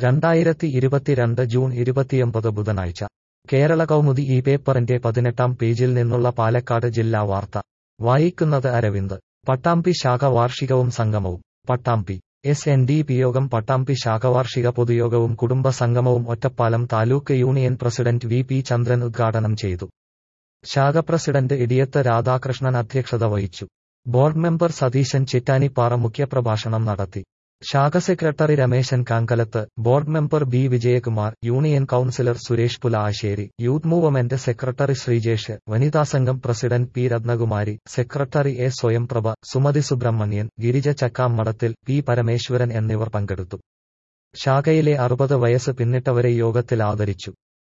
രണ്ടായിരത്തി ഇരുപത്തിരണ്ട് ജൂൺ ഇരുപത്തിയൊമ്പത് ബുധനാഴ്ച കേരള കൗമുദി ഈ പേപ്പറിന്റെ പതിനെട്ടാം പേജിൽ നിന്നുള്ള പാലക്കാട് ജില്ലാ വാർത്ത വായിക്കുന്നത് അരവിന്ദ് പട്ടാമ്പി ശാഖ വാർഷികവും സംഗമവും Pattambi S N D P Yogam Pattambi ശാഖ വാർഷിക പൊതുയോഗവും കുടുംബ സംഗമവും Ottapalam taluk union president V P Chandran ഉദ്ഘാടനം ചെയ്തു ശാഖ പ്രസിഡന്റ് ഇടിയത്ത് രാധാകൃഷ്ണൻ അധ്യക്ഷത വഹിച്ചു ബോർഡ് മെമ്പർ സതീശൻ ചിറ്റാനിപ്പാറ മുഖ്യപ്രഭാഷണം നടത്തി ശാഖ secretary Rameshan Kankalath board member B Vijayakumar union councillor Suresh Pulassery youth movement secretary Sreejesh വനിതാ സംഘം president P Ratnakumari secretary A Swayamprabha Sumathi Subramanian Girija Chakkamadathil P Parameswaran എന്നിവർ പങ്കെടുത്തു ശാഖയിലെ അറുപത് വയസ്സ് പിന്നിട്ടവരെ യോഗത്തിൽ ആദരിച്ചു